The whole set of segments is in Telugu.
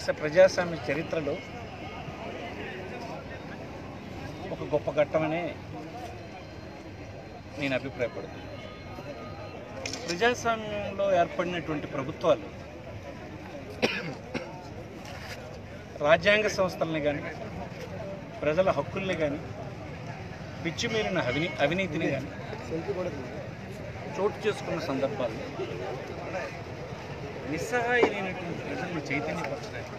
భారతదేశ ప్రజాస్వామ్య చరిత్రలో ఒక గొప్ప ఘట్టమనే నేను అభిప్రాయపడుతున్నాను ప్రజాస్వామ్యంలో ఏర్పడినటువంటి ప్రభుత్వాలు రాజ్యాంగ సంస్థల్ని కానీ ప్రజల హక్కుల్ని కానీ పిచ్చిమీరిన అవినీ అవినీతిని కానీ చోటు చేసుకున్న సందర్భాలు నిస్సహాయులైనటువంటి ప్రజలను చైతన్యపరచడానికి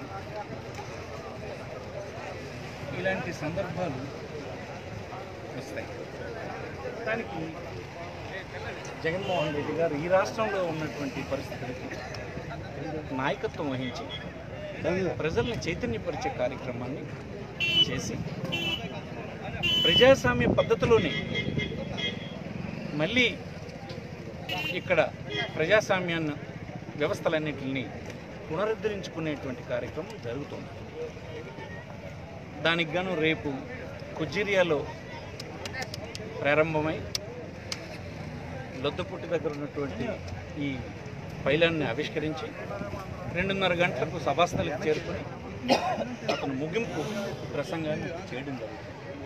ఇలాంటి సందర్భాలు వస్తాయి దానికి జగన్మోహన్ రెడ్డి గారు ఈ రాష్ట్రంలో ఉన్నటువంటి పరిస్థితులకి నాయకత్వం వహించి ప్రజల్ని చైతన్యపరిచే కార్యక్రమాన్ని చేసి ప్రజాస్వామ్య పద్ధతిలోనే మళ్ళీ ఇక్కడ ప్రజాస్వామ్యాన్ని వ్యవస్థలన్నింటినీ పునరుద్ధరించుకునేటువంటి కార్యక్రమం జరుగుతుంది దానికి గాను రేపు కుజ్జిరియాలో ప్రారంభమై లొద్దపుట్టి దగ్గర ఉన్నటువంటి ఈ పైలాన్ని ఆవిష్కరించి రెండున్నర గంటలకు సభాస్థలికి చేరుకొని అతను ముగింపు ప్రసంగాన్ని చేయడం జరుగుతుంది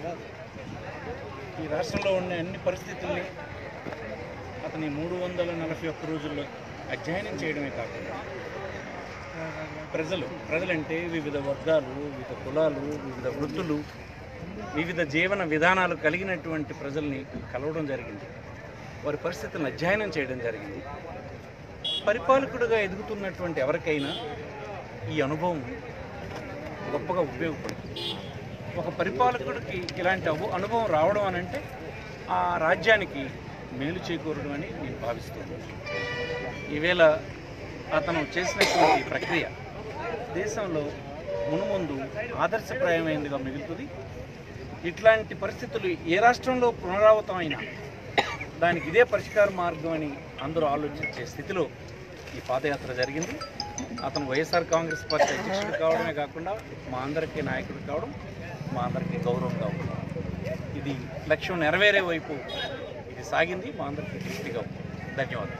ఈ రాష్ట్రంలో ఉన్న అన్ని పరిస్థితుల్ని అతని మూడు వందల నలభై ఒక్క రోజుల్లో అధ్యయనం చేయడమే కాకుండా ప్రజలు ప్రజలంటే వివిధ వర్గాలు వివిధ కులాలు వివిధ వృత్తులు వివిధ జీవన విధానాలు కలిగినటువంటి ప్రజల్ని కలవడం జరిగింది వారి పరిస్థితులను అధ్యయనం చేయడం జరిగింది పరిపాలకుడుగా ఎదుగుతున్నటువంటి ఎవరికైనా ఈ అనుభవం గొప్పగా ఉపయోగపడుతుంది ఒక పరిపాలకుడికి ఇలాంటి అవు- అనుభవం రావడం అని అంటే ఆ రాజ్యానికి మేలు చేకూరడం అని నేను భావిస్తున్నాను ఈవేళ అతను చేసినటువంటి ప్రక్రియ దేశంలో మునుముందు ఆదర్శప్రాయమైనదిగా మిగులుతుంది ఇట్లాంటి పరిస్థితులు ఏ రాష్ట్రంలో పునరావృతమైనా దానికి ఇదే పరిష్కార మార్గం అని అందరూ ఆలోచించే స్థితిలో ఈ పాదయాత్ర జరిగింది అతను వైఎస్ఆర్ కాంగ్రెస్ పార్టీ అధ్యక్షుడు కావడమే కాకుండా మా అందరికీ నాయకుడు కావడం మా అందరికీ గౌరవం కావడం ఇది లక్ష్యం నెరవేరే వైపు ఇది సాగింది మా అందరికీ తృప్తిగా ఉంది ధన్యవాదాలు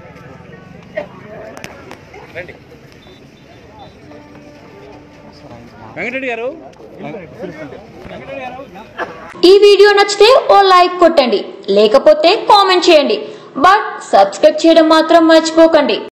రండి వెంకటరెడ్డి గారు వెంకటరెడ్డి గారు ఈ వీడియో నచ్చితే ఓ లైక్ కొట్టండి లేకపోతే కామెంట్ చేయండి బట్ సబ్స్క్రైబ్ చేయడం మాత్రం మర్చిపోకండి